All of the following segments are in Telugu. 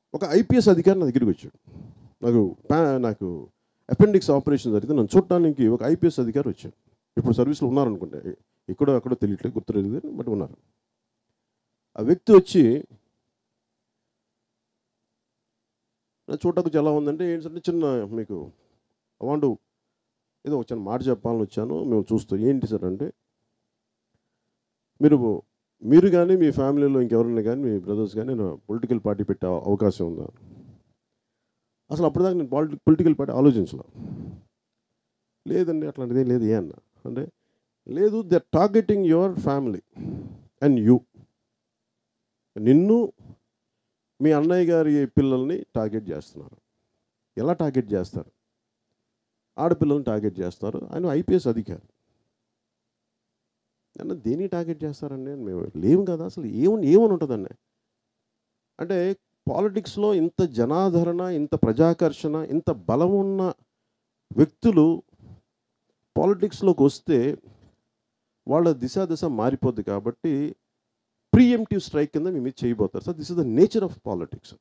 ఒక ఐపీఎస్ అధికారి నా దగ్గరికి వచ్చాడు నాకు ప్యా- నాకు అపెండిక్స్ ఆపరేషన్ జరిగితే నన్ను చూడటానికి ఒక ఐపీఎస్ అధికారి వచ్చాడు ఇప్పుడు సర్వీస్లో ఉన్నారనుకుంటా ఎక్కడో అక్కడో తెలియట్లేదు గుర్తులేదు బట్ ఉన్నారు ఆ వ్యక్తి వచ్చి నా చూడటానికి ఎలా ఉందంటే ఏంటంటే చిన్న మీకు అవాంటు ఏదో ఒక చిన్న మాట చెప్పాలని వచ్చాను మేము చూస్తూ ఏంటి సార్ అంటే మీరు మీరు కానీ మీ ఫ్యామిలీలో ఇంకెవరైనా కానీ మీ బ్రదర్స్ కానీ నేను పొలిటికల్ పార్టీ పెట్టే అవకాశం ఉందా అసలు అప్పటిదాకా నేను పాలిటి పొలిటికల్ పార్టీ ఆలోచించలే లేదండి అట్లాంటిది ఏం లేదు ఏ అన్న అంటే లేదు they targeting your family and you నిన్ను మీ అన్నయ్య గారి పిల్లల్ని టార్గెట్ చేస్తున్నారు ఎలా టార్గెట్ చేస్తారు ఆడపిల్లల్ని టార్గెట్ చేస్తారు ఆయన ఐపీఎస్ అధికారి అన్న దేన్ని టార్గెట్ చేస్తారండి అని మేము లేవు కదా అసలు ఏమని ఏమని ఉంటుందండి అంటే పాలిటిక్స్లో ఇంత జనాదరణ ఇంత ప్రజాకర్షణ ఇంత బలం ఉన్న వ్యక్తులు పాలిటిక్స్లోకి వస్తే వాళ్ళ దిశ దిశ మారిపోద్ది కాబట్టి ప్రీఎంటివ్ స్ట్రైక్ కింద మీ మీద చేయబోతారు sir this is the nature of politics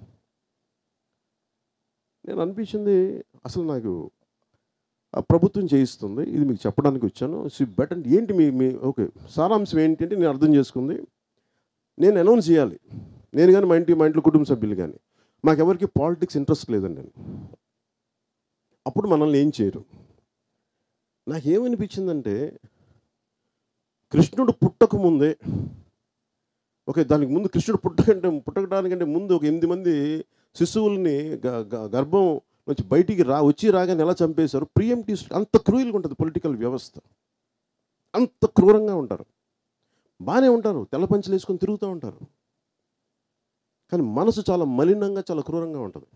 నేను అనిపించింది అసలు నాకు ఆ ప్రభుత్వం చేయిస్తుంది ఇది మీకు చెప్పడానికి వచ్చాను సి బెట్ అంటే ఏంటి మీ మీ ఓకే సారాంశం ఏంటంటే నేను అర్థం చేసుకుంది నేను అనౌన్స్ చేయాలి నేను కానీ మా ఇంటి మా ఇంట్లో కుటుంబ సభ్యులు కానీ మాకెవరికి పాలిటిక్స్ ఇంట్రెస్ట్ లేదండి నేను అప్పుడు మనల్ని ఏం చేయరు నాకేమనిపించిందంటే కృష్ణుడు పుట్టక ముందే ఓకే దానికి ముందు కృష్ణుడు పుట్టకంటే పుట్టకడానికంటే ముందు ఒక ఎనిమిది మంది శిశువుల్ని గ- గ- గర్భం నుంచి బయటికి రా వచ్చి రాగానే ఎలా చంపేశారు ప్రియంటీ అంత క్రూయల్గా ఉంటుంది పొలిటికల్ వ్యవస్థ అంత క్రూరంగా ఉంటారు బాగానే ఉంటారు తెల్ల పంచలు వేసుకొని తిరుగుతూ ఉంటారు కానీ మనసు చాలా మలినంగా చాలా క్రూరంగా ఉంటుంది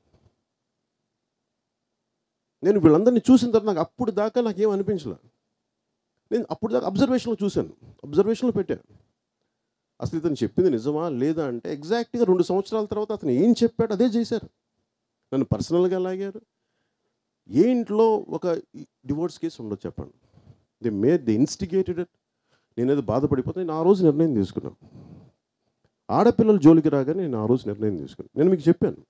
నేను వీళ్ళందరినీ చూసిన తర్వాత నాకు అప్పుడు దాకా నాకేం అనిపించలే నేను అప్పుడు దాకా అబ్జర్వేషన్లో చూశాను అబ్జర్వేషన్లో పెట్టాను అసలు ఇతను చెప్పింది నిజమా లేదా అంటే ఎగ్జాక్ట్గా రెండు సంవత్సరాల తర్వాత అతను ఏం చెప్పాడు అదే చేశారు నన్ను పర్సనల్గా లాగారు ఏ ఇంట్లో ఒక డివోర్స్ కేసు ఉండదు చెప్పండి they may they instigated it నేనేదో బాధపడిపోతే నేను ఆ రోజు నిర్ణయం తీసుకున్నాను ఆడపిల్లల జోలికి రాగానే నేను ఆ రోజు నిర్ణయం తీసుకున్నాను నేను మీకు చెప్పాను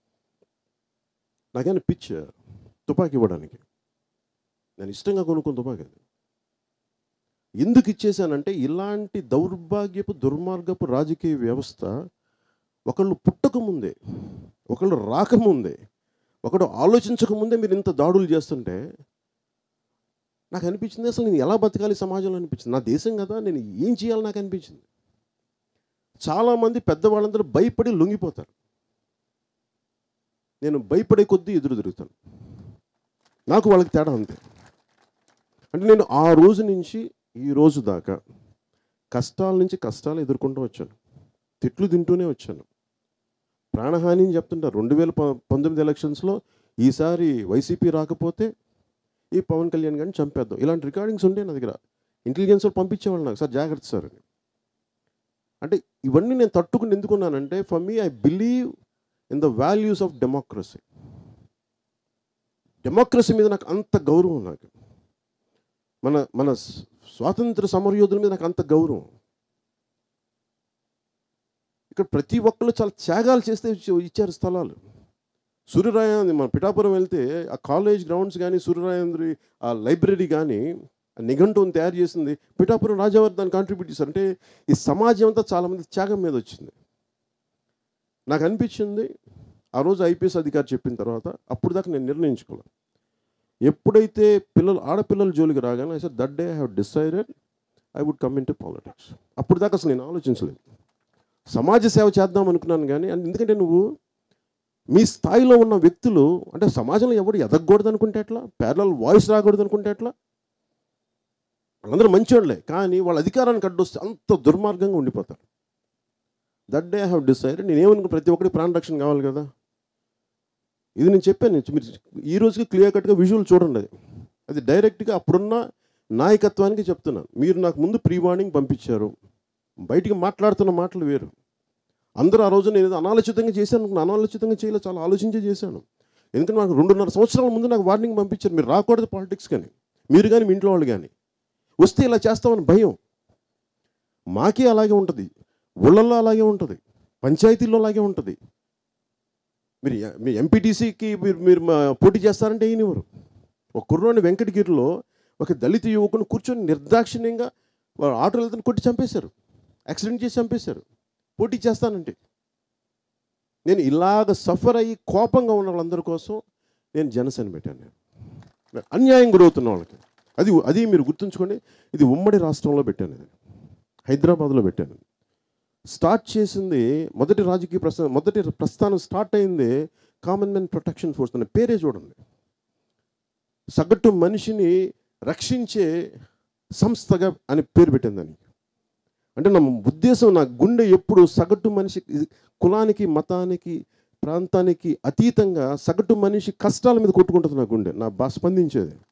నాకైనా పిచ్ తుపాకీ ఇవ్వడానికి నేను ఇష్టంగా కొనుక్కున్న తుపాకీ అది ఎందుకు ఇచ్చేసానంటే ఇలాంటి దౌర్భాగ్యపు దుర్మార్గపు రాజకీయ వ్యవస్థ ఒకళ్ళు పుట్టకముందే ఒకళ్ళు రాకముందే ఒకడు ఆలోచించకముందే మీరు ఇంత దాడులు చేస్తుంటే నాకు అనిపించింది అసలు నేను ఎలా బతకాలి సమాజంలో అనిపించింది నా దేశం కదా నేను ఏం చేయాలి నాకు అనిపించింది చాలామంది పెద్దవాళ్ళందరూ భయపడి లొంగిపోతారు నేను భయపడే కొద్దీ ఎదురు తిరుగుతాను నాకు వాళ్ళకి తేడా అంతే అంటే నేను ఆ రోజు నుంచి ఈ రోజు దాకా కష్టాల నుంచి కష్టాలు ఎదుర్కొంటూ వచ్చాను తిట్లు తింటూనే వచ్చాను ప్రాణహాని అని చెప్తుంటారు రెండు వేల ప- పంతొమ్మిది ఎలక్షన్స్లో ఈసారి వైసీపీ రాకపోతే ఈ పవన్ కళ్యాణ్ గారిని చంపేద్దాం ఇలాంటి రికార్డింగ్స్ ఉండే నా దగ్గర ఇంటెలిజెన్స్ వాళ్ళు పంపించేవాళ్ళు నాకు సార్ జాగ్రత్త సార్ అని అంటే ఇవన్నీ నేను తట్టుకుని ఎందుకున్నానంటే for me I believe in the values of democracy democracy మీద నాకు అంత గౌరవం నాకు మన మన స్వ- స్వాతంత్ర సమరయోధుల మీద నాకు అంత గౌరవం ఇక్కడ ప్రతి ఒక్కళ్ళు చాలా త్యాగాలు చేస్తే ఇచ్చి- ఇచ్చారు స్థలాలు సూర్యరాయాంద్రి మన పిఠాపురం వెళ్తే ఆ కాలేజ్ గ్రౌండ్స్ కానీ సూర్యరాయాంద్రి ఆ లైబ్రరీ కానీ ఆ నిఘంటువుని తయారు చేసింది పిఠాపురం రాజావారు దాన్ని కాంట్రిబ్యూట్ చేశారు అంటే ఈ సమాజం అంతా చాలామంది త్యాగం మీద వచ్చింది నాకు అనిపించింది ఆ రోజు ఐపీఎస్ అధికారి చెప్పిన తర్వాత అప్పుడు దాకా నేను నిర్ణయించుకోలేదు ఎప్పుడైతే పిల్లలు ఆడపిల్లల జోలికి రాగానే sir that day I have decided I would come into politics అప్పుడు దాకా అసలు నేను ఆలోచించలేదు సమాజ సేవ చేద్దాం అనుకున్నాను కానీ అండ్ ఎందుకంటే నువ్వు మీ స్థాయిలో ఉన్న వ్యక్తులు అంటే సమాజంలో ఎవడు ఎదగకూడదు అనుకుంటే ఎట్లా పేర్ల వాయిస్ రాకూడదు అనుకుంటే ఎట్లా వాళ్ళందరూ మంచివాళ్ళే కానీ వాళ్ళ అధికారానికి అడ్డొస్తే అంత దుర్మార్గంగా ఉండిపోతారు that day I have decided నేను ఏమనుకున్న ప్రతి ఒక్కరికి ప్రాణ రక్షణ కావాలి కదా ఇది నేను చెప్పాను నేను మీరు ఈ రోజుకి క్లియర్ కట్గా విజువల్ చూడండి అది అది డైరెక్ట్గా అప్పుడున్న నాయకత్వానికి చెప్తున్నాను మీరు నాకు ముందు ప్రీ వార్నింగ్ పంపించారు బయటికి మాట్లాడుతున్న మాటలు వేరు అందరూ ఆ రోజు నేను ఏదో అనాలోచితంగా చేశాను అనుకున్నా. అనాలోచితంగా చేయలేదు చాలా ఆలోచించే చేశాను ఎందుకంటే నాకు రెండున్నర సంవత్సరాల ముందు నాకు వార్నింగ్ పంపించారు మీరు రాకూడదు పాలిటిక్స్ కానీ మీరు కానీ మీ ఇంట్లో వాళ్ళు కానీ వస్తే ఇలా చేస్తామని భయం మాకే అలాగే ఉంటుంది ఊళ్ళల్లో అలాగే ఉంటుంది పంచాయతీల్లో అలాగే ఉంటుంది మీరు ఎ- మీ ఎంపీటీసీకి మీరు మీరు మా- పోటీ చేస్తారంటే ఈయనెవరు ఒక కుర్రోని వెంకటగిరిలో ఒక దళిత యువకుని కూర్చొని నిర్దాక్షిణ్యంగా వాడు ఆటోలు వెళ్తున్న కొట్టి చంపేశారు యాక్సిడెంట్ చేసి చంపేశారు పోటీ చేస్తానంటే నేను ఇలాగ సఫర్ అయ్యి కోపంగా ఉన్న వాళ్ళందరి కోసం నేను జనసేన పెట్టాను నేను అన్యాయం గురవుతున్న వాళ్ళకి అది అది మీరు గుర్తుంచుకోండి ఇది ఉమ్మడి రాష్ట్రంలో పెట్టాను ఇది హైదరాబాద్లో పెట్టాను స్టార్ట్ చేసింది మొదటి రాజకీయ ప్రస్థానం మొదటి ప్రస్థానం స్టార్ట్ అయింది కామన్ మెన్ ప్రొటెక్షన్ ఫోర్స్ అనే పేరే చూడండి సగటు మనిషిని రక్షించే సంస్థగా అని పేరు పెట్టింది దానికి అంటే నా ఉద్దేశం నా గుండె ఎప్పుడు సగటు మనిషి ఇది కులానికి మతానికి ప్రాంతానికి అతీతంగా సగటు మనిషి కష్టాల మీద కొట్టుకుంటుంది నా గుండె నా బాగా స్పందించేది